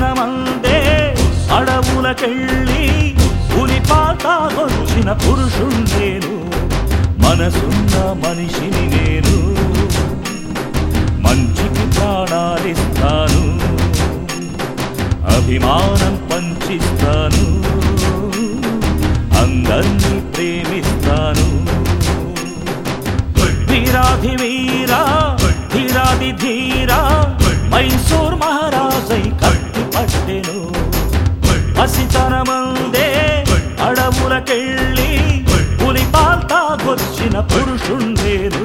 పసితనమందే అడవులకెళ్ళి పులి పాతాగొచ్చిన పురుషుండేను మనసున్న మనిషిని నేను మంచికి ప్రాణాలిస్తాను అభిమానం పంచిస్తాను అందర్నీ ప్రేమిస్తాను వీరాధి వీరా ధీరాది ధీరా మైసూర్ మహారాజై కట్టి పట్టెను పసితనమందే అడవులకెళ్ళి పులి పాల్తాగొచ్చిన పురుషుండేరు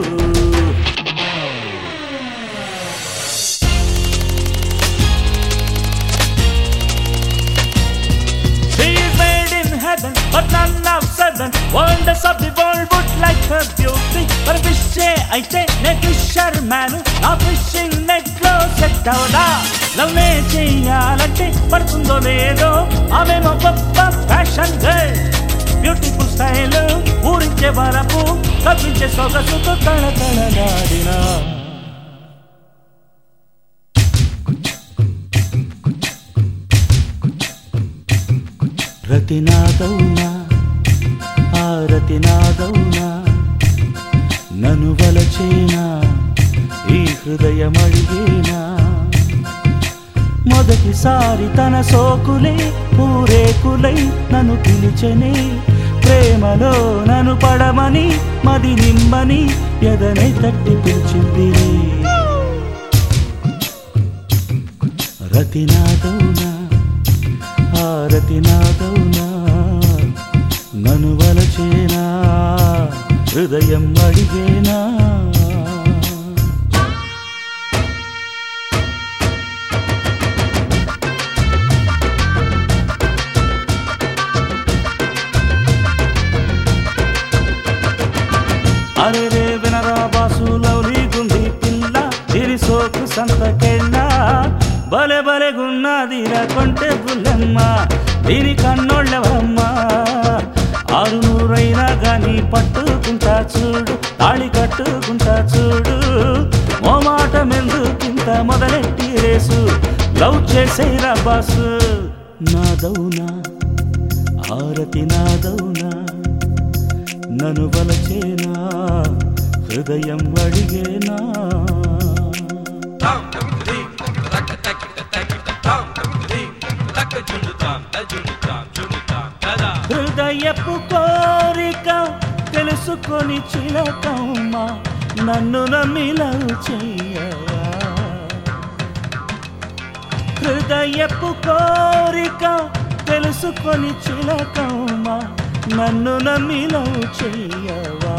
She is made in heaven, but none of sudden wonders of the world would like her beauty. But ఫిషే అయితే నేను ఫిషర్ మ్యాన్ నా ఫిషింగ్ నెట్ లో సెట్ అవదా లవ్ నే చెయ్యాలంటే పడుతుందో లేదో ఆమెమో గొప్ప ఫ్యాషన్ గర్ల్ బ్యూటిఫుల్ స్టైల్ ఊరించే వరపు కప్పించే సొగసుతో తన తనలాడినా రతినాదౌనా ఆ రతినాదౌనా నను వలచేనా ఈ హృదయం అడిగేనా మొదటిసారి తన సోకులే పూరేకులై నన్ను పిలిచెనే ప్రేమలో నన్ను పడమని మది నిమ్మని ఎదనే తట్టి పిలిచింది రతినాదౌనా హారతి నాదౌనా నను వలచేనా హృదయం అడిగేనా అరే రే వినరా బాసు లవ్లీ గుండి పిల్ల తిరి సోకు సంతకెళ్ళ బలే బలే గున్నదిరా కొంటే బుల్లెమ్మ దీని కన్నోళ్ళెవరమ్మా ఆరు నూరైనా గాని పట్టుకుంటా చూడు తాళి కట్టుకుంటా చూడు ఓ మాట మెందుకింత మొదలెట్టి రేసు లవ్ చేసేరా బాసు నాదౌనా ఆరతి నాదౌనా నను వలచేనా హృదయం అడిగేనా హృదయపు కోరిక తెలుసుకొని చిలకమ్మ నన్ను నమ్మిలవు చెయ్యవా హృదయపు కోరిక తెలుసుకొని చిలకమ్మ నన్ను నమ్మిలవు చెయ్యవా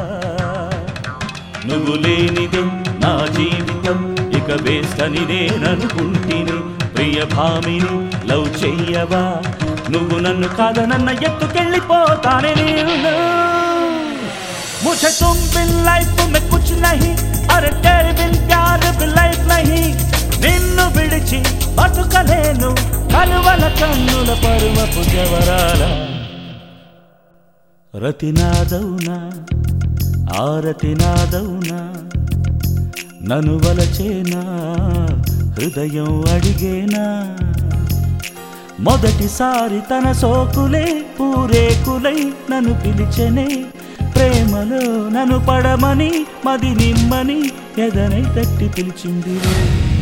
నువ్వు లేనిదే నా జీవితం ఇక వేస్తని నేననుకుంటిని ప్రియ భామిని లవ్ చెయ్యవా నువ్వు నన్ను కాదనన్న ఎత్తుకెళ్ళిపోతానే నేను मुझे तुम बिन लाइफ में कुछ नहीं अरे तेरे बिन प्यार भी लाइफ नहीं నిన్ను విడిచి బతుకలేను కలువల కన్నుల పరుమపు జవరాల రతినాదౌనా ఆరతినాదౌనా నను వలచేనా హృదయం అడిగేనా మొదటిసారి తన సోకులే పూరేకులై నన్ను పిలిచెనే ప్రేమలో నన్ను పడమని మది నిమ్మని ఎదనై తట్టి పిలిచింది